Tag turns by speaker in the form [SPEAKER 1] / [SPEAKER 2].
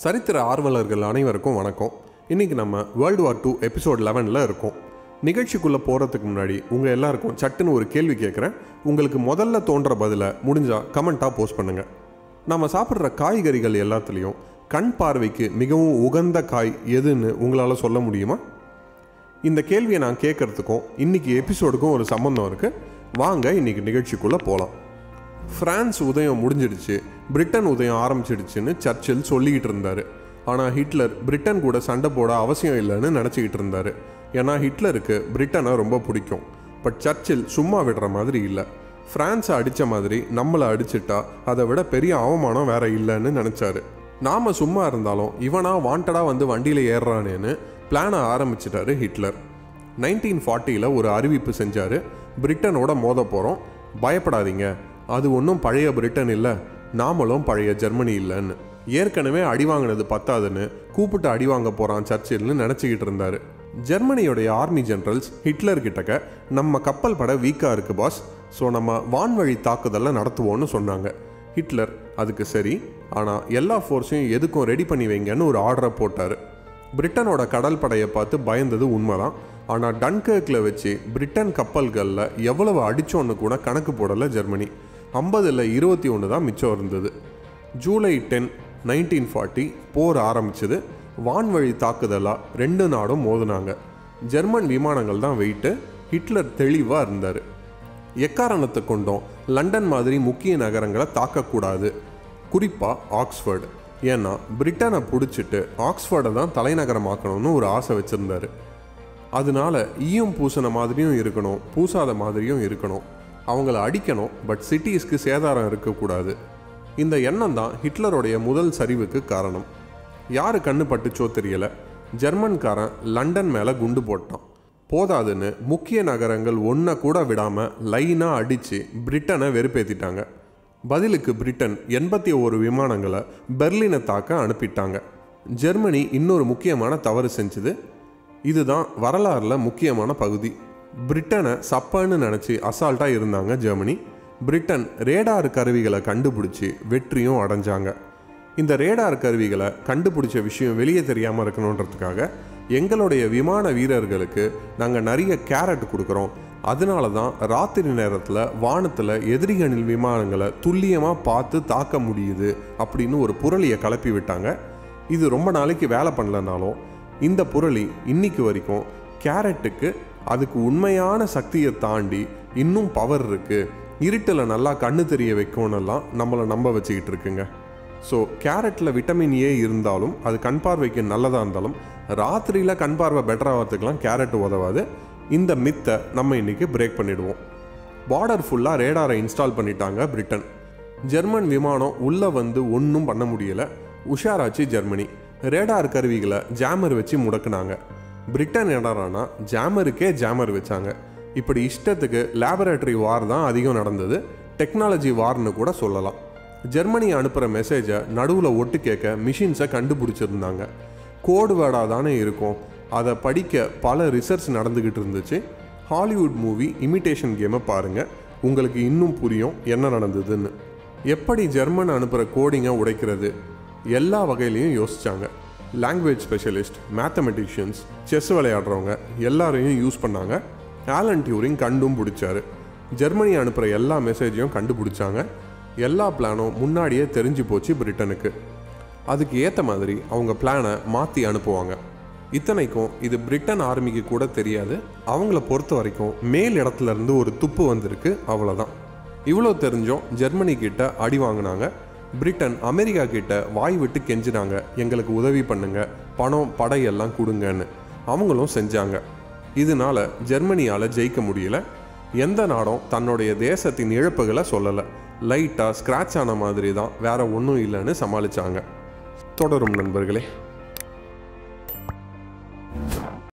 [SPEAKER 1] சரித்திர ஆர்வலர்கள் அனைவருக்கும் வணக்கம் இன்றைக்கி நம்ம வேர்ல்டு வார் டூ எபிசோட் லெவனில் இருக்கோம் நிகழ்ச்சிக்குள்ளே போகிறதுக்கு முன்னாடி உங்கள் எல்லாருக்கும் சட்டுன்னு ஒரு கேள்வி கேட்குறேன் உங்களுக்கு முதல்ல தோன்ற பதிலை முடிஞ்சால் கமெண்ட்டாக போஸ்ட் பண்ணுங்கள் நம்ம சாப்பிட்ற காய்கறிகள் எல்லாத்துலேயும் கண் பார்வைக்கு மிகவும் உகந்த காய் எதுன்னு உங்களால் சொல்ல முடியுமா இந்த கேள்வியை நான் கேட்குறதுக்கும் இன்றைக்கி எபிசோடுக்கும் ஒரு சம்மந்தம் இருக்குது வாங்க இன்றைக்கி நிகழ்ச்சிக்குள்ளே போகலாம் பிரான்ஸ் உதயம் முடிஞ்சிடுச்சு பிரிட்டன் உதயம் ஆரம்பிச்சிடுச்சுன்னு சர்ச்சில் சொல்லிக்கிட்டு இருந்தார் ஆனால் ஹிட்லர் பிரிட்டன் கூட சண்டை போட அவசியம் இல்லைன்னு நினச்சிக்கிட்டு இருந்தார் ஏன்னா ஹிட்லருக்கு பிரிட்டனை ரொம்ப பிடிக்கும் பட் சர்ச்சில் சும்மா விடுற மாதிரி இல்லை பிரான்ஸை அடித்த மாதிரி நம்மளை அடிச்சிட்டா அதை விட பெரிய அவமானம் வேற இல்லைன்னு நினச்சாரு நாம சும்மா இருந்தாலும் இவனா வாண்டடாக வந்து வண்டியில் ஏறுறானேன்னு பிளானை ஆரம்பிச்சிட்டாரு ஹிட்லர் நைன்டீன் ஃபார்ட்டியில் ஒரு அறிவிப்பு செஞ்சார் பிரிட்டனோட மோத போகிறோம் பயப்படாதீங்க அது ஒன்றும் பழைய பிரிட்டன் இல்லை நாமளும் பழைய ஜெர்மனி இல்லைன்னு ஏற்கனவே அடி வாங்கினது பத்தாதுன்னு கூப்பிட்டு அடி வாங்க போகிறான் சர்ச்சில்னு நினச்சிக்கிட்டு இருந்தார் ஜெர்மனியோடைய ஆர்மி ஜெனரல்ஸ் ஹிட்லர் கிட்டக்க நம்ம கப்பல் பட வீக்காக இருக்கு பாஸ் ஸோ நம்ம வான்வழி தாக்குதலை நடத்துவோன்னு சொன்னாங்க ஹிட்லர் அதுக்கு சரி ஆனால் எல்லா ஃபோர்ஸையும் எதுக்கும் ரெடி பண்ணி வைங்கன்னு ஒரு ஆர்டரை போட்டார் பிரிட்டனோட கடல் படையை பார்த்து பயந்தது உண்மைதான் ஆனால் டன்கர்க்கில் வச்சு பிரிட்டன் கப்பல்களில் எவ்வளவு அடிச்சோன்னு கூட கணக்கு போடலை ஜெர்மனி ஐம்பதில் இருபத்தி ஒன்று தான் மிச்சம் இருந்தது ஜூலை டென் நைன்டீன் ஃபார்ட்டி போர் ஆரம்பிச்சது வான்வழி தாக்குதலாக ரெண்டு நாடும் மோதினாங்க ஜெர்மன் விமானங்கள் தான் வெயிட்டு ஹிட்லர் தெளிவாக இருந்தார் எக்காரணத்தை கொண்டும் லண்டன் மாதிரி முக்கிய நகரங்களை தாக்கக்கூடாது குறிப்பாக ஆக்ஸ்ஃபோர்டு ஏன்னா பிரிட்டனை பிடிச்சிட்டு ஆக்ஸ்ஃபோர்டை தான் தலைநகரமாக்கணும்னு ஒரு ஆசை வச்சுருந்தாரு அதனால ஈயம் பூசின மாதிரியும் இருக்கணும் பூசாத மாதிரியும் இருக்கணும் அவங்கள அடிக்கணும் பட் சிட்டிஸ்க்கு சேதாரம் இருக்கக்கூடாது இந்த எண்ணம் தான் ஹிட்லருடைய முதல் சரிவுக்கு காரணம் யாரு கண்ணு பட்டுச்சோ தெரியல ஜெர்மன்காரன் லண்டன் மேலே குண்டு போட்டான் போதாதுன்னு முக்கிய நகரங்கள் ஒன்றை கூட விடாமல் லைனாக அடித்து பிரிட்டனை வெறுப்பேற்றிட்டாங்க பதிலுக்கு பிரிட்டன் எண்பத்தி ஒரு விமானங்களை பெர்லினை தாக்க அனுப்பிட்டாங்க ஜெர்மனி இன்னொரு முக்கியமான தவறு செஞ்சுது இதுதான் வரலாறில் முக்கியமான பகுதி பிரிட்டனை சப்பன்னு நினச்சி அசால்ட்டாக இருந்தாங்க ஜெர்மனி பிரிட்டன் ரேடார் கருவிகளை கண்டுபிடிச்சி வெற்றியும் அடைஞ்சாங்க இந்த ரேடார் கருவிகளை கண்டுபிடிச்ச விஷயம் வெளியே தெரியாமல் இருக்கணுன்றதுக்காக எங்களுடைய விமான வீரர்களுக்கு நாங்கள் நிறைய கேரட் கொடுக்குறோம் அதனால தான் ராத்திரி நேரத்தில் வானத்தில் எதிரிகளின் விமானங்களை துல்லியமாக பார்த்து தாக்க முடியுது அப்படின்னு ஒரு புரளியை கிளப்பி விட்டாங்க இது ரொம்ப நாளைக்கு வேலை பண்ணலனாலும் இந்த புரளி இன்னைக்கு வரைக்கும் கேரட்டுக்கு அதுக்கு உண்மையான சக்தியை தாண்டி இன்னும் பவர் இருக்குது இருட்டில் நல்லா கண்ணு தெரிய வைக்கும்னெல்லாம் நம்மளை நம்ப வச்சுக்கிட்டு இருக்குங்க ஸோ கேரட்டில் விட்டமின் ஏ இருந்தாலும் அது கண் பார்வைக்கு நல்லதாக இருந்தாலும் ராத்திரியில் கண் பார்வை பெட்டர் ஆகிறதுக்கெலாம் கேரட் உதவாது இந்த மித்தை நம்ம இன்னைக்கு பிரேக் பண்ணிடுவோம் பார்டர் ஃபுல்லாக ரேடாரை இன்ஸ்டால் பண்ணிட்டாங்க பிரிட்டன் ஜெர்மன் விமானம் உள்ளே வந்து ஒன்றும் பண்ண முடியல உஷாராச்சு ஜெர்மனி ரேடார் கருவிகளை ஜாமர் வச்சு முடக்குனாங்க பிரிட்டன் என்னடானா ஜாமருக்கே ஜாமர் வச்சாங்க இப்படி இஷ்டத்துக்கு லேபரேட்டரி வார் தான் அதிகம் நடந்தது டெக்னாலஜி வார்னு கூட சொல்லலாம் ஜெர்மனி அனுப்புகிற மெசேஜை நடுவில் ஒட்டு கேட்க மிஷின்ஸை கண்டுபிடிச்சிருந்தாங்க கோடு வேர்டாக தானே இருக்கும் அதை படிக்க பல ரிசர்ச் நடந்துக்கிட்டு இருந்துச்சு ஹாலிவுட் மூவி இமிட்டேஷன் கேமை பாருங்கள் உங்களுக்கு இன்னும் புரியும் என்ன நடந்ததுன்னு எப்படி ஜெர்மன் அனுப்புகிற கோடிங்கை உடைக்கிறது எல்லா வகையிலையும் யோசிச்சாங்க லாங்குவேஜ் ஸ்பெஷலிஸ்ட் மேத்தமெட்டிஷியன்ஸ் செஸ் விளையாடுறவங்க எல்லாரையும் யூஸ் பண்ணாங்க ஆலன் டியூரிங் கண்டும் பிடிச்சாரு ஜெர்மனி அனுப்புகிற எல்லா மெசேஜையும் கண்டுபிடிச்சாங்க எல்லா பிளானும் முன்னாடியே தெரிஞ்சு போச்சு பிரிட்டனுக்கு அதுக்கு ஏற்ற மாதிரி அவங்க பிளானை மாற்றி அனுப்புவாங்க இத்தனைக்கும் இது பிரிட்டன் ஆர்மிக்கு கூட தெரியாது அவங்கள பொறுத்த வரைக்கும் மேல் இடத்துல இருந்து ஒரு துப்பு வந்திருக்கு அவ்வளோதான் இவ்வளோ தெரிஞ்சும் ஜெர்மனி கிட்ட அடி வாங்கினாங்க பிரிட்டன் அமெரிக்கா கிட்ட வாய் விட்டு கெஞ்சினாங்க எங்களுக்கு உதவி பண்ணுங்க பணம் படையெல்லாம் கொடுங்கன்னு அவங்களும் செஞ்சாங்க இதனால ஜெர்மனியால் ஜெயிக்க முடியல எந்த நாடும் தன்னுடைய தேசத்தின் இழப்புகளை சொல்லலை லைட்டாக ஸ்க்ராட்ச் ஆன மாதிரி தான் வேற ஒன்றும் இல்லைன்னு சமாளித்தாங்க தொடரும் நண்பர்களே